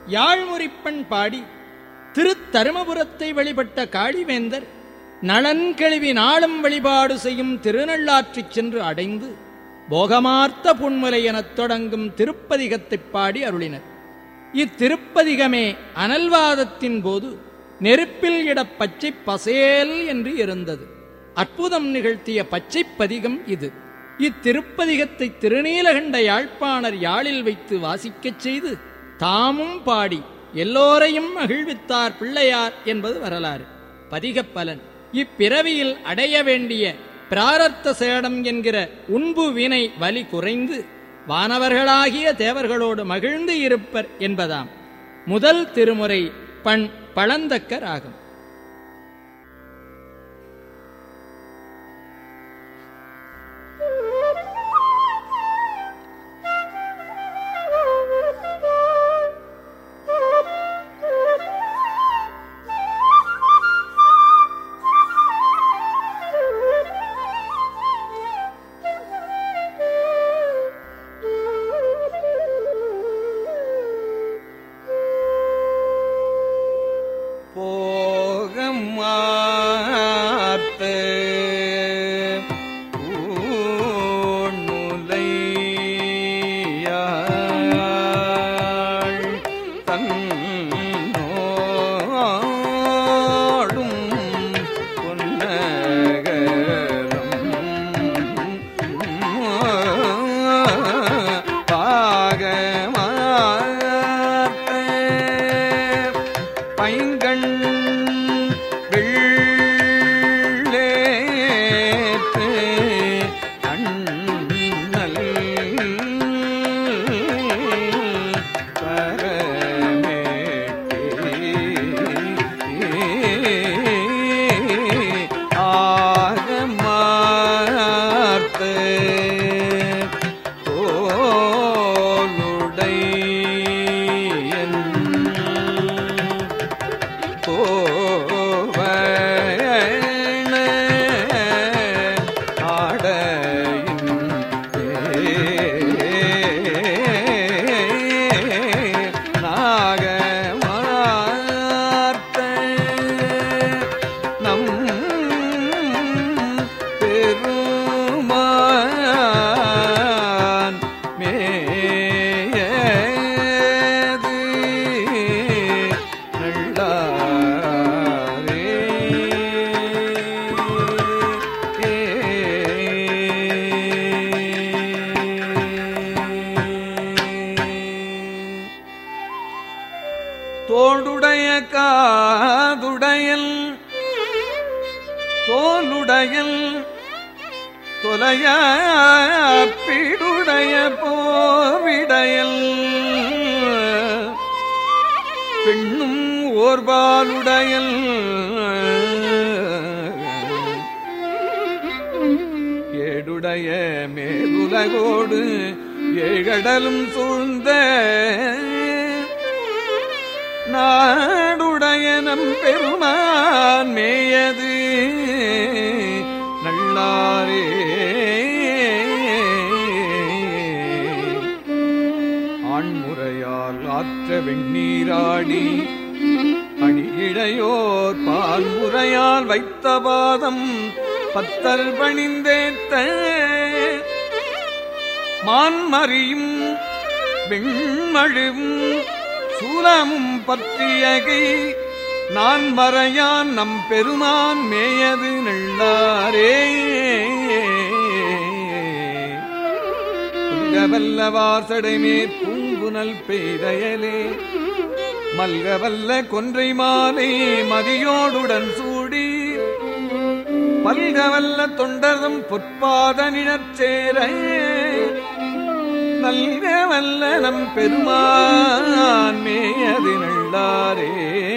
யாழ்முறிப்பண் பாடி திருத்தருமபுரத்தை வழிபட்ட காளிவேந்தர் நலன் கெழுவி நாளும் வழிபாடு செய்யும் திருநள்ளாற்றிச் சென்று அடைந்து போகமார்த்த புன்முலை எனத் தொடங்கும் திருப்பதிகத்தைப் பாடி அருளினர் இத்திருப்பதிகமே அனல்வாதத்தின் போது நெருப்பில் இட பச்சை பசேல் என்று இருந்தது அற்புதம் நிகழ்த்திய பச்சைப் பதிகம் இது இத்திருப்பதிகத்தை திருநீலகண்ட யாழ்ப்பாணர் யாழில் வைத்து வாசிக்கச் செய்து தாமும் பாடி எல்லோரையும் மகிழ்வித்தார் பிள்ளையார் என்பது வரலாறு பதிகப் பலன் இப்பிறவியில் அடைய வேண்டிய பிராரத்த சேடம் என்கிற உண்பு வினை வலி குறைந்து வானவர்களாகிய தேவர்களோடு மகிழ்ந்து இருப்பர் என்பதாம் முதல் திருமுறை பண் பழந்தக்க ராகம் போகம் மாத்து ஊணுலையாள் தன்னோடும் புன்னகரம் பாகமாத்த பைங்கண் வெள்ளேற்று அண்ணல் பரமேட்டி ஆகமார்த்து தோளுடையன் போவன ஆடையின் நாகமார்த்த நம் பெருமான் மேயது நல்லாரே தோடுடைய காதுடையல் தோலுடையல் தொலைய பிடுடைய போவிடையல் பெண்ணும் ஓர்பாலுடையல் ஏடுடைய மேலுலகோடு ஏழடலும் சூழ்ந்த நாடுடைய நம் பெருமான் மேயது நல்லாரே ஆண்முறையால் ஆற்ற வெண்ணீராடி அணியிழையோர் பால் முறையால் வைத்த பாதம் பத்தல் பணிந்தேத்த மான்மறியும் வெண்மழுவும் சூலமும் பற்றியகை நான் மறையான் நம் பெருமான் மேயது நல்லாரே புல்கவல்ல வாசடைமேற் பூங்குனல் பெய்தயலே மல்கவல்ல கொன்றை மாலை மதியோடுடன் சூடி பல்கவல்ல தொண்டரும் பொற்பாத நிழற்சேர நல்கவல்ல நம் பெருமான் மேயது நல்லாரே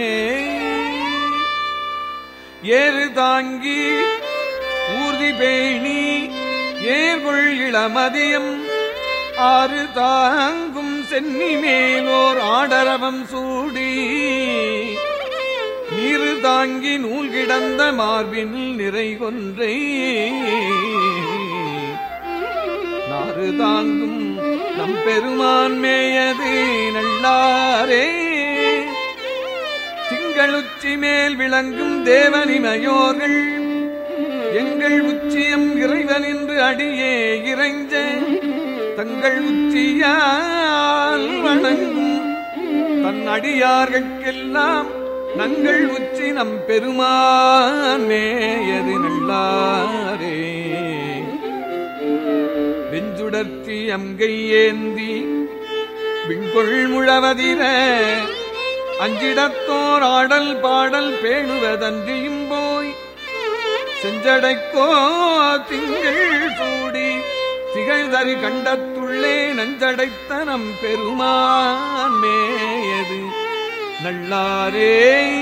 ஏறு தாங்கி ஊர்தி பேணி ஏர்கொள் இளமதியம் ஆறு தாங்கும் சென்னி மேலோர் ஆடரவம் சூடி நீரு தாங்கி நூல் கிடந்த மார்பின் நிறை கொன்றை நாறு தாங்கும் நம் பெருமான் மேயது நல்லாரே திங்கள் உச்சி மேல் விளங்கும் தேவனிமையோர்கள் எங்கள் உச்சியம் இறைவன் என்று அடியே இறைஞ்ச தங்கள் உச்சியால் வணங்கும் தன் அடியார்கட்கெல்லாம் நங்கள் உச்சி நம் பெருமான் மேயது நல்லாரே வெஞ்சுடர்த்தி அங்கை ஏந்தி விண்கொள் முழவதிர அஞ்சிடத்தோர் ஆடல் பாடல் பேணுவதன்றியும் போய் செஞ்சடைக்கோ திங்கள் சூடி திகழ்தறி கண்டத்துள்ளே நஞ்சடைத்த நம் பெருமான் மேயது நல்லாரே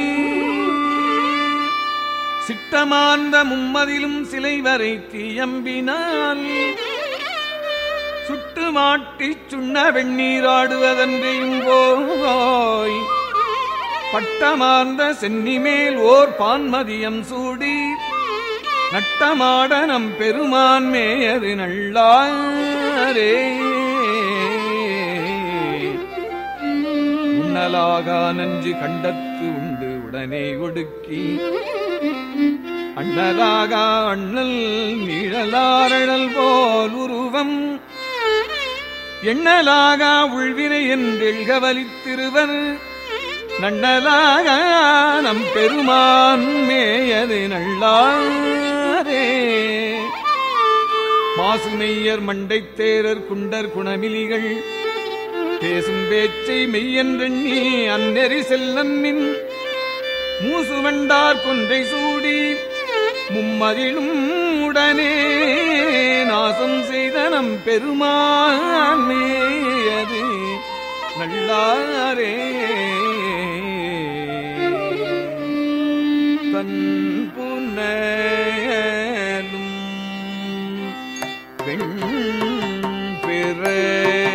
சிட்டமாந்த மும்மதிலும் சிலை வரை தீயம்பினால் சுட்டு மாட்டிச் சுண்ண வெண்ணீராடுவதன்றையும் போய் பட்டமார்ந்த சென்னிமேல் ஓர் பான்மதியம் சூடி நட்டமாட நம் பெருமான் மேயது நல்லாரே உண்ணலாகா நஞ்சு கண்டத்து உண்டு உடனே ஒடுக்கி அண்ணலாகா அண்ணல் நீழலாரழல் போல் உருவம் எண்ணலாகா உள்வினை என்றெழ்க வலித்திருவர் நன்னலாக நம் பெருமான் மேயது நல்லாரே மாசுமெய்யர் மண்டைத் தேரர் குண்டர் குணமிலிகள் பேசும் பேச்சை மெய்யென்றெண்ணி அந்நெறி செல்லன்மின் மூசுவண்டார் கொன்றை சூடி மும்மதிலும் உடனே நாசம் செய்த நம் பெருமான் மேயது நல்லாரே தன் புனலும் வெண் பிற